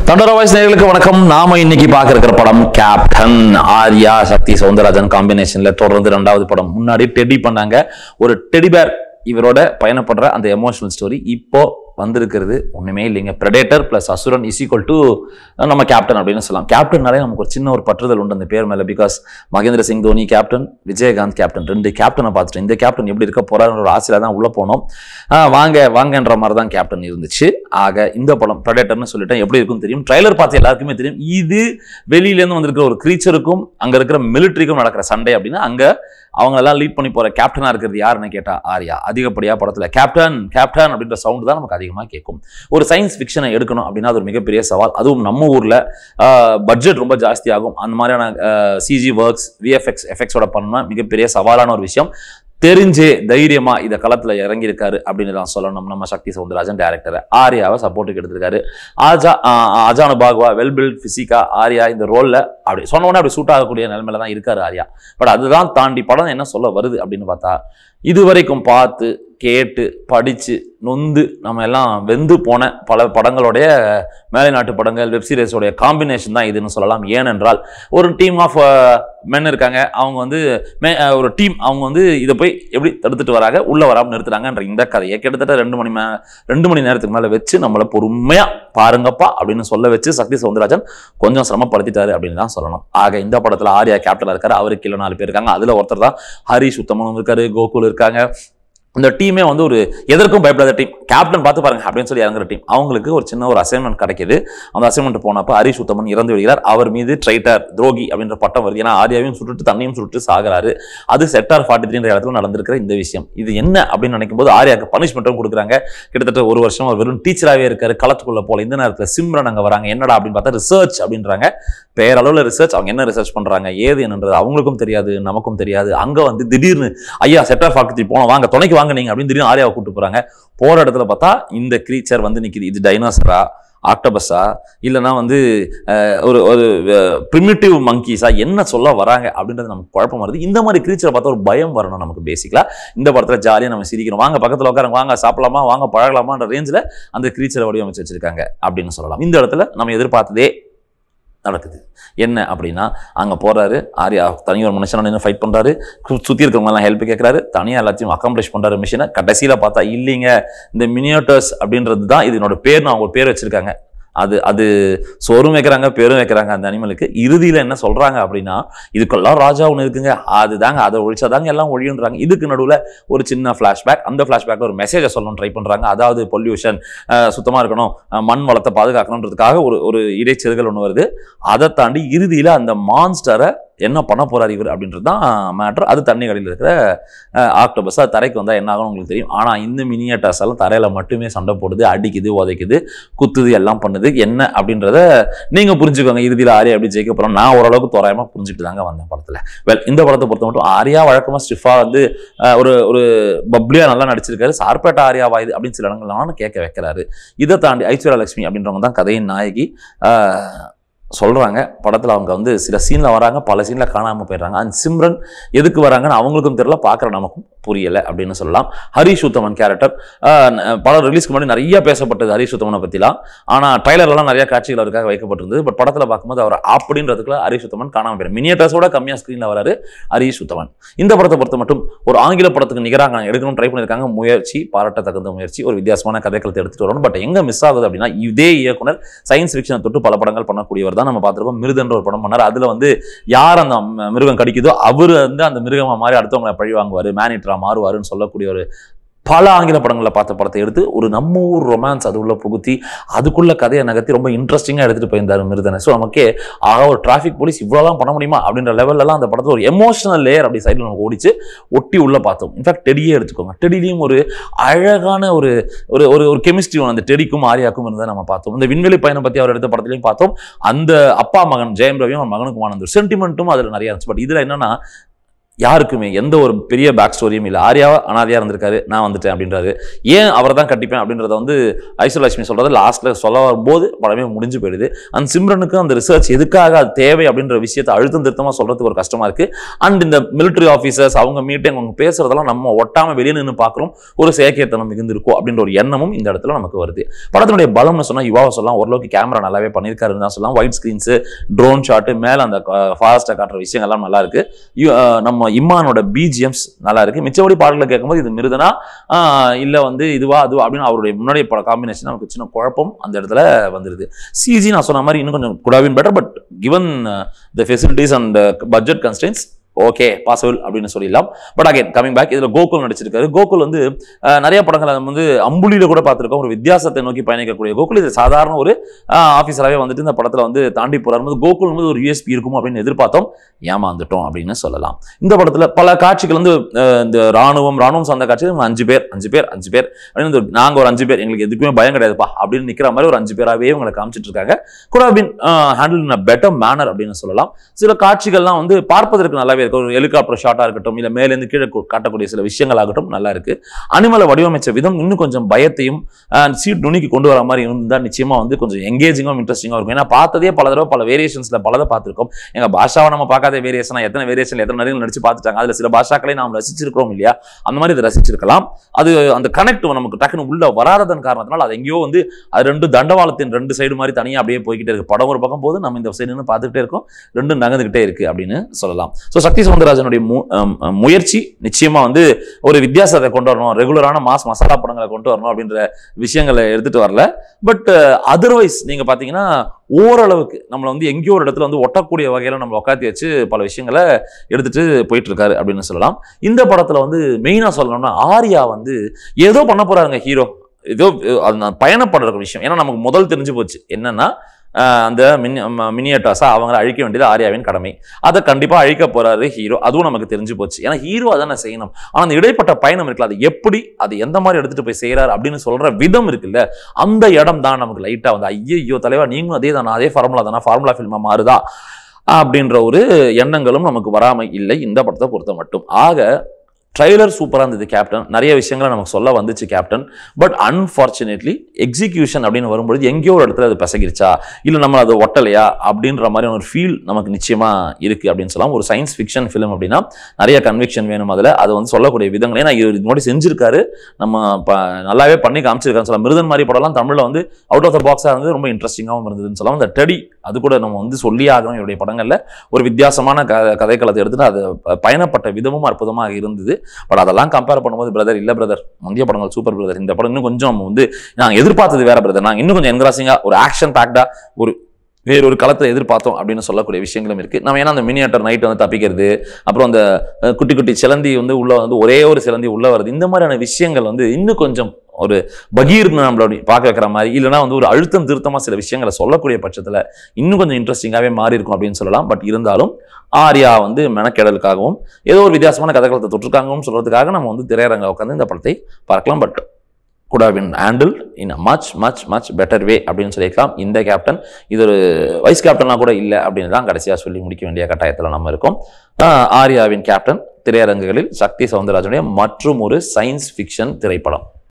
தண்டர voice நேயர்களுக்கு வணக்கம் நாம இன்னைக்கு பார்க்க இருக்கிற படம் கேப்டன் ஆர்யா சக்தி சவுந்தரராஜன் காம்பினேஷன்ல தொடர்ந்து ரெண்டாவது படம் முன்னாடி டெடி பண்ணாங்க ஒரு டெடி பேர் இவரோட பயணப்படுற அந்த எமோஷனல் ஸ்டோரி இப்போ வந்திருக்கிறது ஒண்ணுமே இல்லைங்க predator plus Asuran is equal to நம்ம கேப்டன் அப்படின்னு சொல்லலாம் கேப்டன்னாலே நமக்கு ஒரு சின்ன ஒரு பற்றுதல் உண்டு அந்த பேர் மேல because Mahendra Singh Dhoni captain Vijayakanth captain ரெண்டு கேப்டனை பார்த்துட்டு இந்த கேப்டன் எப்படி இருக்க போறாருன்ற ஒரு ஆசையில தான் உள்ள போனோம் ஆஹ் வாங்க வாங்கன்ற மாதிரி தான் கேப்டன் இருந்துச்சு ஆக இந்த படம் ப்ரெடேட்டர்னு சொல்லிட்டேன் எப்படி இருக்கும்னு தெரியும் ட்ரைலர் பார்த்து எல்லாருக்குமே தெரியும் இது வெளியிலேருந்து வந்திருக்கிற ஒரு க்ரீச்சருக்கும் அங்க இருக்கிற மிலிட்ரிக்கும் நடக்கிற சண்டை அப்படின்னா அங்க அவங்க எல்லாம் லீட் பண்ணி போற கேப்டனா இருக்கிறது யாருன்னு கேட்டா ஆர்யா அதிகப்படியா படத்துல கேப்டன் கேப்டன் அப்படின்ற சவுண்ட் தான் நமக்கு அதிகமா கேட்கும் ஒரு சயின்ஸ் ஃபிக்ஷனை எடுக்கணும் அப்படின்னா அது ஒரு மிகப்பெரிய சவால் அதுவும் நம்ம ஊர்ல பட்ஜெட் ரொம்ப ஜாஸ்தி ஆகும் அந்த மாதிரியான சிஜி ஒர்க்ஸ் விஎஃப்எக்ஸ் எஃபெக்ட்ஸோட பண்ணா மிகப்பெரிய சவாலான ஒரு விஷயம் தெரிஞ்சே தைரியமா இத களத்துல இறங்கியிருக்காரு அப்படின்னு தான் சொல்லணும் நம்ம சக்தி சவுந்தரராஜன் டேரக்டர் ஆர்யாவை சப்போர்ட்டுக்கு எடுத்திருக்காரு ஆஜா ஆஹ் அஜானு பாக்வா வெல் பில்ட் பிசிக்கா ஆர்யா இந்த ரோல்ல அப்படி சொன்ன உடனே அப்படி சூட் ஆகக்கூடிய நிலைமையில தான் இருக்காரு ஆர்யா பட் அதுதான் தாண்டி படம் என்ன சொல்ல வருது அப்படின்னு பார்த்தா இதுவரைக்கும் பார்த்து கேட்டு படிச்சு நொந்து நம்ம எல்லாம் வெந்து போன பல படங்களுடைய மேலை நாட்டு படங்கள் வெப் சீரிஸோடைய காம்பினேஷன் தான் இதுன்னு சொல்லலாம் ஏனென்றால் ஒரு டீம் ஆஃப் மென் இருக்காங்க அவங்க வந்து மே அஹ் ஒரு டீம் அவங்க வந்து இதை போய் எப்படி தடுத்துட்டு வராங்க உள்ள வராமல் நிறுத்துறாங்கன்ற இந்த கதையை கிட்டத்தட்ட ரெண்டு மணி மே ரெண்டு மணி நேரத்துக்கு மேலே வச்சு நம்மளை பொறுமையா பாருங்கப்பா அப்படின்னு சொல்ல வச்சு சக்தி சவுந்தரராஜன் கொஞ்சம் சிரமப்படுத்திட்டாரு அப்படின்னு தான் சொல்லணும் ஆக இந்த படத்துல ஆர்யா கேப்டனா இருக்காரு அவருக்கு கீழே நாலு பேர் இருக்காங்க அதுல ஒருத்தர் தான் ஹரிஷ் உத்தமனும் இருக்காரு கோகுல் இருக்காங்க இந்த டீமே வந்து ஒரு எதற்கும் பயப்படாத டீம் கேப்டன் பார்த்து பாருங்க அப்படின்னு சொல்லி இறங்குற டீம் அவங்களுக்கு ஒரு சின்ன ஒரு அசைன்மெண்ட் கிடைக்குது அந்த அசைன்மெண்ட் போனப்ப ஹரிஷ் உத்தமன் இறந்து விடுகிறார் அவர் மீது ட்ரைட்டர் துரோகி அப்படின்ற பட்டம் வருது ஏன்னா ஆர்யாவையும் சுட்டுட்டு தண்ணியும் சுட்டுட்டு சாகுறாரு அது செக்டார் ஃபார்ட்டி த்ரீன்ற இடத்துல நடந்திருக்கிற இந்த விஷயம் இது என்ன அப்படின்னு நினைக்கும் போது ஆர்யாக்கு பனிஷ்மெண்ட்டும் கொடுக்குறாங்க கிட்டத்தட்ட ஒரு வருஷம் அவர் வெறும் டீச்சராகவே இருக்காரு களத்துக்குள்ள போல இந்த நேரத்தில் சிம்ரன் அங்கே வராங்க என்னடா அப்படின்னு பார்த்தா ரிசர்ச் அப்படின்றாங்க பேரளவில் ரிசர்ச் அவங்க என்ன ரிசர்ச் பண்றாங்க ஏது என்னன்றது அவங்களுக்கும் தெரியாது நமக்கும் தெரியாது அங்க வந்து திடீர்னு ஐயா செக்டார் ஃபார்ட்டி த்ரீ போனோம் வாங்க துணைக்கு வாங்க நீங்க அப்படின்னு திடீர்னு ஆர்யாவை கூட்டு போறாங்க போற இடத்துல பார்த்தா இந்த கிரீச்சர் வந்து நிக்குது இது டைனோசரா ஆக்டபஸா இல்லைன்னா வந்து அஹ், ஒரு ஒரு ப்ரிமிட்டிவ் மங்கீஸா என்ன சொல்ல வராங்க அப்படின்றது நமக்கு குழப்பம் வருது இந்த மாதிரி கிரீச்சரை பார்த்தா ஒரு பயம் வரணும் நமக்கு பேசிக்கலா இந்த படத்துல ஜாலியாக நம்ம சிரிக்கணும் வாங்க பக்கத்துல உட்காருங்க வாங்க சாப்பிடலாமா வாங்க பழகலாமான்ற ரேஞ்சில் அந்த கிரீச்சரை வடிவமைச்சு வச்சிருக்காங்க அப்படின்னு சொல்லலாம் இந்த இடத்துல நம்ம எதிர்பார்த்ததே நடக்குது என்ன அப்படின்னா அங்க போறாரு ஆர்யா தனி ஒரு மனுஷன் நின்று ஃபைட் பண்றாரு சு- சுத்தி இருக்கவங்க எல்லாம் ஹெல்ப் கேட்கறாரு தனியா எல்லாத்தையும் அக்காம்ப்ளிஷ் பண்றாரு மிஷினை கடைசியில பார்த்தா இல்லைங்க இந்த மினியோட்டர்ஸ் அப்படின்றது தான் இதனோட பேர்னு அவங்க ஒரு பேர் வச்சிருக்காங்க அது அது சோறும் வைக்கிறாங்க பேரும் வைக்கிறாங்க அந்த அனிமலுக்கு இறுதியில என்ன சொல்றாங்க அப்படின்னா இதுக்கெல்லாம் ராஜா ஒன்று இருக்குங்க அதுதாங்க அதை ஒழிச்சாதாங்க எல்லாம் ஒழியுன்றாங்க இதுக்கு நடுவுல ஒரு சின்ன ஃபிளாஷ்பேக் அந்த ஃபிளாஷ்பேக்ல ஒரு மெசேஜை சொல்லணும் ட்ரை பண்றாங்க அதாவது பொல்யூஷன் சுத்தமா இருக்கணும் அஹ் மண் வளத்தை பாதுகாக்கணுன்றதுக்காக ஒரு ஒரு இடைச்செருகல் ஒன்று வருது அதை தாண்டி இறுதியில அந்த மான்ஸ்டரை என்ன பண்ண போறாரு இவர் அப்படின்றது தான் மேட்ரு அது தண்ணி கடையில் இருக்கிற ஆக்டோபஸ் அது தரைக்கு வந்தால் என்ன ஆகும் உங்களுக்கு தெரியும் ஆனால் இந்த மினியேட்டர்ஸ் எல்லாம் தரையில் மட்டுமே சண்டை போடுது அடிக்குது உதைக்குது குத்துது எல்லாம் பண்ணுது என்ன அப்படின்றத நீங்க புரிஞ்சுக்கோங்க இறுதியில் ஆர்யா எப்படி ஜெயிக்க போறோம் நான் ஓரளவுக்கு தோராயமா புரிஞ்சுட்டு தாங்க வந்தேன் படத்துல வெல் இந்த படத்தை பொறுத்த மட்டும் ஆர்யா வழக்கமா ஸ்டிஃபா வந்து அஹ், ஒரு ஒரு பப்ளியா நல்லா நடிச்சிருக்காரு சார்பேட்டா ஆர்யாவா இது அப்படின்னு சில இடங்கள்லாம் கேட்க வைக்கிறாரு இதை தாண்டி ஐஸ்வர்யா லட்சுமி அப்படின்றவங்க தான் கதையின் நாயகி ஆஹ், சொல்றாங்க படத்துல அவங்க வந்து சில சீன்ல வராங்க பல சீன்ல காணாம போயிடுறாங்க அண்ட் சிம்ரன் எதுக்கு வராங்கன்னு அவங்களுக்கும் தெரியல பார்க்குற நமக்கும் புரியல அப்படின்னு சொல்லலாம் ஹரிஷ் உத்தமன் கேரக்டர் படம் ரிலீஸ்க்கு முன்னாடி நிறைய பேசப்பட்டது ஹரிஷ் உத்தமனை பத்திலாம் ஆனா ட்ரைலர்லாம் நிறைய காட்சிகள் அவருக்காக வைக்கப்பட்டிருந்தது பட் படத்துல பார்க்கும்போது அவர் அப்படின்றதுக்குள்ள ஹரிஷ் உத்தமன் காணாம போயிடும் மினியேட்டர்ஸோட கம்மியா ஸ்க்ரீன்ல வராரு ஹரிஷ் உத்தமன் இந்த படத்தை பொறுத்த மட்டும் ஒரு ஆங்கில படத்துக்கு நிகராக எடுக்கணும் ட்ரை பண்ணியிருக்காங்க முயற்சி பாராட்டத்தகுந்த முயற்சி ஒரு வித்தியாசமான கதைக்களத்தை எடுத்துட்டு வரணும் பட் எங்க மிஸ் ஆகுது அப்படின்னா இதே இயக்குனர் சயின்ஸ் ஃபிக்ஷனை தொட்டு பல படங்கள் பண்ணக்கூடியவர் தான் நம்ம பார்த்திருக்கோம் மிருதன்ற ஒரு படம் பண்ணார் அதுல வந்து யார் அந்த ம- மிருகம் கடிக்குதோ அவர் வந்து அந்த மிருகமா மாதிரி அடுத்தவங்களை பழி வாங்குவாரு மேனிட்ரா மாறுவாருன்னு சொல்லக்கூடிய ஒரு பல ஆங்கில படங்களில் பார்த்த படத்தை எடுத்து ஒரு நம்ம ஊர் ரொமான்ஸ் அது உள்ள புகுத்தி அதுக்குள்ள கதையை நகர்த்தி ரொம்ப இன்ட்ரெஸ்டிங்காக எடுத்துட்டு போயிருந்தாரு மிருதனை ஸோ நமக்கே ஆக ஒரு டிராஃபிக் போலீஸ் இவ்வளோலாம் பண்ண முடியுமா அப்படின்ற லெவல்லலாம் அந்த படத்தில் ஒரு எமோஷனல் லேயர் அப்படி சைடில் நமக்கு ஓடிச்சு ஒட்டி உள்ள பார்த்தோம் இன்ஃபேக்ட் டெடியே எடுத்துக்கோங்க டெடிலையும் ஒரு அழகான ஒரு ஒரு ஒரு ஒரு கெமிஸ்ட்ரி அந்த டெடிக்கும் ஆரியாக்கும் இருந்ததை நம்ம பார்த்தோம் இந்த விண்வெளி பயணம் பற்றி அவர் எடுத்த படத்துலையும் பார்த்தோம் அந்த அப்பா மகன் ஜெயம் ரவியும் அவன் மகனுக்குமான அந்த சென்டிமெண்ட்டும் அதில் நிறைய இருந்துச்சு பட் இதில் என்னன்னா யாருக்குமே எந்த ஒரு பெரிய பேக் ஸ்டோரியும் இல்லை ஆர்யாவா அனாதையா இருந்திருக்காரு நான் வந்துட்டேன் அப்படின்றாரு ஏன் அவரை தான் கட்டிப்பேன் அப்படின்றத வந்து ஐஸ்வர்லட்சுமி சொல்றது லாஸ்ட்ல சொல்ல வரும்போது படமே முடிஞ்சு போயிடுது அந்த சிம்ரனுக்கு அந்த ரிசர்ச் எதுக்காக அது தேவை அப்படின்ற விஷயத்தை அழுத்தம் திருத்தமா சொல்றதுக்கு ஒரு கஷ்டமா இருக்கு அண்ட் இந்த military ஆஃபீஸர்ஸ் அவங்க மீட்டிங் அவங்க பேசுறதெல்லாம் நம்ம ஒட்டாம வெளியே நின்று பார்க்குறோம் ஒரு செயற்கைத்தனம் மிகுந்திருக்கும் அப்படின்ற ஒரு எண்ணமும் இந்த இடத்துல நமக்கு வருது படத்தினுடைய பலம்னு சொன்னா யுவாவை சொல்லலாம் ஓரளவுக்கு கேமரா நல்லாவே பண்ணியிருக்காருன்னு தான் சொல்லலாம் ஒயிட் ஸ்கிரீன்ஸ் ட்ரோன் ஷாட்டு மேல அந்த ஃபாரஸ்ட்டை காட்டுற விஷயங்கள்லாம் நல்லா இருக்கு யு- அஹ் நம்ம இம்மானோட பிஜிஎம்ஸ் நல்லா இருக்கு மிச்சபடி பாடல்களை கேட்கும்போது இது மிருதனா ஆஹ் இல்ல வந்து இதுவா அதுவா அப்படின்னு அவருடைய முன்னாடி பட காம்பினேஷன் நமக்கு சின்ன குழப்பம் அந்த இடத்துல வந்துருது சிஜி நான் சொன்ன மாதிரி இன்னும் கொஞ்சம் குடாவின் better but given the facilities and budget constraints okay possible அப்படின்னு சொல்லிடலாம் பட் அகைன் கமிங் பேக் இதுல கோகுல் நடிச்சிருக்காரு கோகுல் வந்து அஹ், நிறைய படங்களை நம்ம வந்து அம்புலியில கூட பார்த்திருக்கோம் ஒரு வித்தியாசத்தை நோக்கி பயணிக்கக்கூடிய கோகுல் இது சாதாரண ஒரு ஆஃபீஸராகவே வந்துட்டு இந்த படத்துல வந்து தாண்டி போறாரு கோகுல் வந்து ஒரு யூஎஸ்பி இருக்கும் அப்படின்னு எதிர்பார்த்தோம் ஏமாந்துட்டோம் அப்படின்னு சொல்லலாம் இந்த படத்துல பல காட்சிகள் வந்து அஹ், இந்த ராணுவம் ராணுவம் சார்ந்த காட்சிகள் இவங்க அஞ்சு பேர் அஞ்சு பேர் அஞ்சு பேர் அப்படின்னு இந்த நாங்க ஒரு அஞ்சு பேர் எங்களுக்கு எதுக்குமே பயம் கிடையாதுப்பா அப்படின்னு நிக்கிற மாதிரி ஒரு அஞ்சு பேராகவே இவங்களை காமிச்சிட்டு இருக்காங்க கூட been handle in a better manner அப்படின்னு சொல்லலாம் சில காட்சிகள்லாம் வந்து பார்ப்பதற்கு நல்லாவே இருக்கு ஒரு ஹெலிகாப்டர் ஷாட்டா இருக்கட்டும் இல்ல மேலேருந்து கீழே கு- காட்டக்கூடிய சில விஷயங்கள் ஆகட்டும் நல்லா இருக்கு அனிமலை வடிவமைச்ச விதம் இன்னும் கொஞ்சம் பயத்தையும் சீட் நுனிக்கு கொண்டு வர மாதிரி இருந்தால் நிச்சயமா வந்து கொஞ்சம் எங்கேஜிங்காகவும் இன்ட்ரெஸ்டிங்காக இருக்கும் ஏன்னா பார்த்ததே பல தடவை பல வேரியேஷன்ஸ்ல பலதை பார்த்திருக்கோம் எங்க பாஷாவை நம்ம பார்க்காத வேரியேஷன் எத்தனை வேரியேஷன் எத்தனை நடிகர்கள் நடிச்சு பார்த்துட்டாங்க அதுல சில பாஷாக்களை நாம் ரசிச்சிருக்கிறோம் இல்லையா அந்த மாதிரி இதை ரசிச்சிருக்கலாம் அது அந்த கனெக்ட் நமக்கு டக்குன்னு உள்ள வராததன் காரணத்தினால அது எங்கேயோ வந்து அது ரெண்டு தண்டவாளத்தின் ரெண்டு சைடு மாதிரி தனியா அப்படியே போய்கிட்டே இருக்கு படம் ஒரு பக்கம் போது நம்ம இந்த சைடு நின்று பார்த்துக்கிட்டே இருக்கோம் ரெண்டும் நகர்ந்துகிட்டே இருக்கு அப்படின்னு சொல்லலாம் ஸோ சக்தி சவுந்தரராஜனுடைய மு- அம், அம், முயற்சி நிச்சயமா வந்து ஒரு வித்தியாசத்தை கொண்டு வரணும் ரெகுலரான மாஸ் மசாலா படங்களை கொண்டு வரணும் அப்படின்ற விஷயங்களை எடுத்துட்டு வரல பட் அதர்வைஸ் நீங்க பாத்தீங்கன்னா ஓரளவுக்கு நம்மளை வந்து எங்கேயோ ஒரு இடத்துல வந்து ஒட்டக்கூடிய வகையில நம்ம உட்காத்தி வச்சு பல விஷயங்களை எடுத்துட்டு போயிட்டு இருக்காரு அப்படின்னு சொல்லலாம் இந்த படத்துல வந்து மெயினா சொல்லணும்னா ஆர்யா வந்து ஏதோ பண்ண போறாருங்க ஹீரோ ஏதோ அஹ், அது நான் பயணப்படுற விஷயம் ஏன்னா நமக்கு முதல் தெரிஞ்சு போச்சு என்னன்னா அஹ், அந்த மின் மினியட்டாஸா அவங்கள அழிக்க வேண்டியது ஆர்யாவின் கடமை அதை கண்டிப்பா அழிக்க போறாரு ஹீரோ அதுவும் நமக்கு தெரிஞ்சு போச்சு ஏன்னா ஹீரோ அதானே செய்யணும் ஆனா அந்த இடைப்பட்ட பயணம் இருக்குல்ல அது எப்படி அது எந்த மாதிரி எடுத்துட்டு போய் செய்யறாரு அப்படின்னு சொல்ற விதம் இருக்குல்ல அந்த இடம் தான் நமக்கு லைட்டா வந்து ஐயோ தலைவா நீங்களும் அதே தானா அதே ஃபார்முலா தானா ஃபார்முலா ஃபில்மா மாறுதா அப்படின்ற ஒரு எண்ணங்களும் நமக்கு வராம இல்லை இந்த படத்தை பொறுத்த மட்டும் ஆக ட்ரைலர் சூப்பராக இருந்தது கேப்டன் நிறைய விஷயங்களை நமக்கு சொல்ல வந்துச்சு கேப்டன் பட் அன்ஃபார்ச்சுனேட்லி எக்ஸிகியூஷன் அப்படின்னு வரும்பொழுது எங்கேயோ ஒரு இடத்துல அது பிசகிருச்சா இல்லை நம்ம அது ஒட்டலையா அப்படின்ற மாதிரி ஒரு ஃபீல் நமக்கு நிச்சயமா இருக்கு அப்படின்னு சொல்லலாம் ஒரு சயின்ஸ் ஃபிக்ஷன் ஃபிலிம் அப்படின்னா நிறைய கன்விக்ஷன் வேணும் அதில் அது வந்து சொல்லக்கூடிய விதங்கள் ஏன்னா இவர் இது முன்னாடி செஞ்சிருக்காரு நம்ம ப- நல்லாவே பண்ணி காமிச்சிருக்காருன்னு சொல்லலாம் மிருதன் மாதிரி படம்லாம் தமிழில் வந்து அவுட் ஆஃப் த பாக்ஸாக இருந்தது ரொம்ப இன்ட்ரெஸ்டிங்காகவும் இருந்ததுன்னு சொல்லலாம் இந்த டெடி அது கூட நம்ம வந்து சொல்லியே ஆகணும் இவருடைய படங்களில் ஒரு வித்தியாசமான க கதைக்களத்தை எடுத்துட்டு அது ப- பயணப்பட்ட விதமும் அற்புதமாக இருந்தது பட் அதெல்லாம் கம்பேர் பண்ணும்போது பிரதர் இல்ல பிரதர் முந்தைய படங்கள் சூப்பர் பிரதர் இந்த படம் இன்னும் கொஞ்சம் நம்ம வந்து நாங்கள் எதிர்பார்த்தது வேற பிரதர் நாங்கள் இன்னும் கொஞ்சம் என்கிராசிங்காக ஒரு ஆக்ஷன் பேக்டா ஒரு வேற ஒரு களத்தை எதிர்பார்த்தோம் அப்படின்னு சொல்லக்கூடிய விஷயங்களும் இருக்கு நம்ம ஏன்னா அந்த மினியேட்டர் நைட் வந்து தப்பிக்கிறது அப்புறம் அந்த அஹ், குட்டி குட்டி சிலந்தி வந்து உள்ள வந்து ஒரே ஒரு சிலந்தி உள்ள வருது இந்த மாதிரியான விஷயங்கள் வந்து இன்னும் கொஞ்சம் ஒரு பகீர் நம்மளோட பார்க்க வைக்கிற மாதிரி இல்லைன்னா வந்து ஒரு அழுத்தம் திருத்தமா சில விஷயங்களை சொல்லக்கூடிய பட்சத்துல இன்னும் கொஞ்சம் இன்ட்ரெஸ்டிங்காகவே மாறி இருக்கும் அப்படின்னு சொல்லலாம் பட் இருந்தாலும் ஆர்யா வந்து மெனக்கெடலுக்காகவும் ஏதோ ஒரு வித்தியாசமான கதைக்களத்தை தொற்றுக்காகவும் சொல்றதுக்காக நம்ம வந்து திரையரங்க உட்காந்து இந்த படத்தை பார்க்கலாம் but could have been handle in a much much much better way அப்படின்னு சொல்லியிருக்கலாம் இந்த கேப்டன் இது ஒரு வைஸ் கேப்டனாக கூட இல்லை அப்படின்னு தான் கடைசியாக சொல்லி முடிக்க வேண்டிய கட்டாயத்தில் நம்ம இருக்கோம் ஆஹ் ஆர்யாவின் கேப்டன் திரையரங்குகளில் சக்தி சவுந்தரராஜனுடைய மற்றும் ஒரு சயின்ஸ் ஃபிக்ஷன் திரைப்படம்